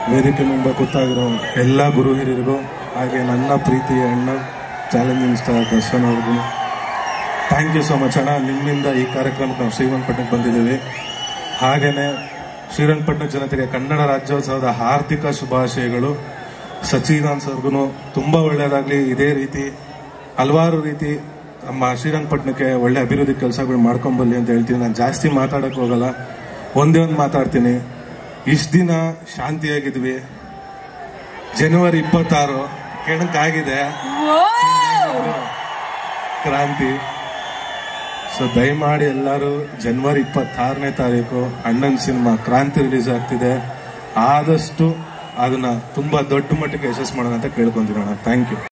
ವೇದಿಕೆ ಮುಂದೆ ಕೂತಾಗಿರೋ ಎಲ್ಲ ಗುರು ಹಿರಿಯರಿಗೂ ಹಾಗೆ ನನ್ನ ಪ್ರೀತಿಯ ಅಣ್ಣ ಚಾಲೆಂಜಿಂಗ್ ಸ್ಟಾರ್ ದರ್ಶನ್ ಅವ್ರಿಗೂ ಥ್ಯಾಂಕ್ ಯು ಸೊ ಮಚ್ ಅಣ್ಣ ನಿಮ್ಮಿಂದ ಈ ಕಾರ್ಯಕ್ರಮಕ್ಕೆ ನಾವು ಶ್ರೀರಂಗಪಟ್ಟಣಕ್ಕೆ ಬಂದಿದ್ದೀವಿ ಹಾಗೇನೆ ಶ್ರೀರಂಗಪಟ್ಟಣ ಜನತೆಗೆ ಕನ್ನಡ ರಾಜ್ಯೋತ್ಸವದ ಹಾರ್ದಿಕ ಶುಭಾಶಯಗಳು ಸಚಿದಾನ್ ಸರ್ಗೂ ತುಂಬಾ ಒಳ್ಳೆಯದಾಗ್ಲಿ ಇದೇ ರೀತಿ ಹಲವಾರು ರೀತಿ ನಮ್ಮ ಶ್ರೀರಂಗಪಟ್ಟಣಕ್ಕೆ ಒಳ್ಳೆ ಅಭಿವೃದ್ಧಿ ಕೆಲಸಗಳು ಮಾಡ್ಕೊಂಬಲ್ಲಿ ಅಂತ ಹೇಳ್ತೀನಿ ನಾನು ಜಾಸ್ತಿ ಮಾತಾಡಕ್ ಹೋಗಲ್ಲ ಒಂದೇ ಒಂದು ಮಾತಾಡ್ತೀನಿ ಇಷ್ಟು ದಿನ ಶಾಂತಿಯಾಗಿದ್ವಿ ಜನವರಿ ಇಪ್ಪತ್ತಾರು ಕೆಣಕಾಗಿದೆ ಕ್ರಾಂತಿ ಸೊ ದಯಮಾಡಿ ಎಲ್ಲರೂ ಜನವರಿ ಇಪ್ಪತ್ತಾರನೇ ತಾರೀಕು ಅಣ್ಣನ್ ಸಿನಿಮಾ ಕ್ರಾಂತಿ ರಿಲೀಸ್ ಆಗ್ತಿದೆ ಆದಷ್ಟು ಅದನ್ನ ತುಂಬಾ ದೊಡ್ಡ ಮಟ್ಟಿಗೆ ಯಶಸ್ಸು ಮಾಡೋಣ ಅಂತ ಕೇಳ್ಕೊಂತೀನಿ ಥ್ಯಾಂಕ್ ಯು